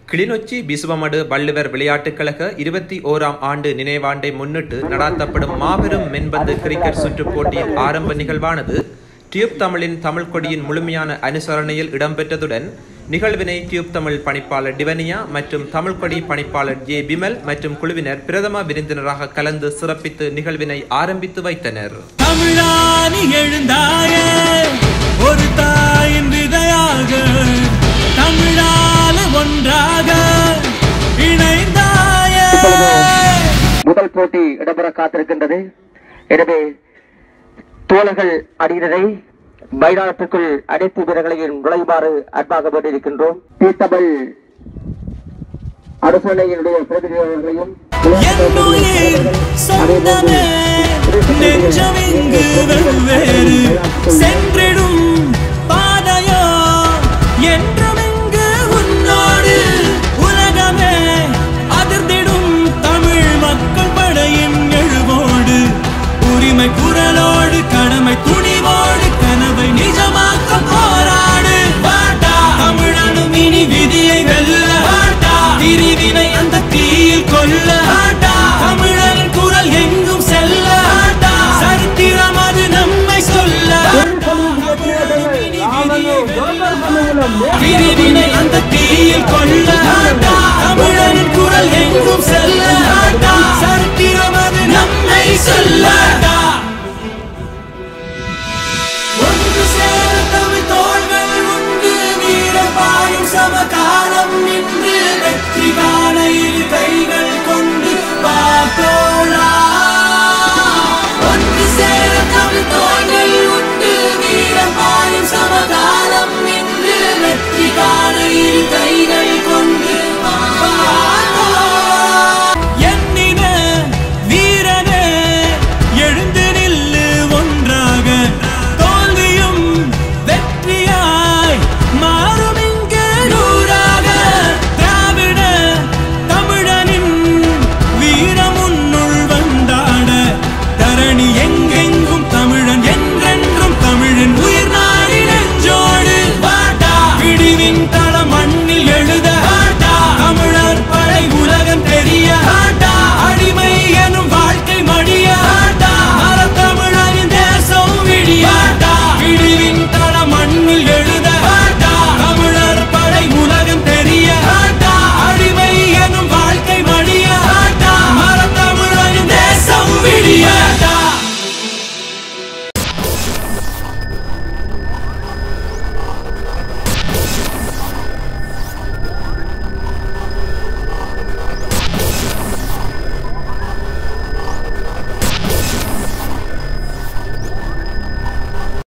கிளிநொச்சி பிசுவமடு வள்ளுவர் விளையாட்டுக் கழக இருபத்தி ஓராம் ஆண்டு நினைவாண்டை முன்னிட்டு நடாத்தப்படும் மாபெரும் மென்பந்து கிரிக்கெட் சுற்றுப் போட்டியின் ஆரம்ப நிகழ்வானது டியூப் தமிழின் தமிழ் கொடியின் முழுமையான அனுசரணையில் இடம்பெற்றதுடன் நிகழ்வினை டியூப் தமிழ் பணிப்பாளர் டிவனியா மற்றும் தமிழ் கொடி பணிப்பாளர் ஜே பிமல் மற்றும் குழுவினர் பிரதம விருந்தினராக கலந்து சிறப்பித்து நிகழ்வினை ஆரம்பித்து வைத்தனர் தமிழானி எழுந்தாய ஒரு தாயின் விதையாக தமிழால ஒன்றாக இணைந்தாய முதல் போட்டி இடம்பெற காத்திருக்கின்றது எனவே தோழர்கள் அணியினரை மைதானத்திற்குள் அனைத்து வீரர்களையும் நுழையுமாறு அன்பாக வேண்டியிருக்கின்றோம் தீத்தமிழ் அரசனையினுடைய பிரதிநிதிகளையும் என்னுயிர் சொந்தமே நெஞ்சமிங்கு வெவ்வேறு சென்றிடும் பாதையோ என்றுமிங்கு உன்னோடு உலகமே அதிர்ந்திடும் தமிழ் மக்கள் படையின் எழுவோடு உரிமை குரலோடு கடமை துணிவோடு கனவை நிஜமாக்க போராடு வாட்டா தமிழனும் இனி விதியை வெல்ல வாட்டா பிரிவினை அந்த தீயில் கொல்ல வாட்டா தமிழரின் குரல் எங்கும் செல்ல வாட்டா சரித்திரம் அது நம்மை சொல்ல பிரிவினை அந்த தீயில் கொல்ல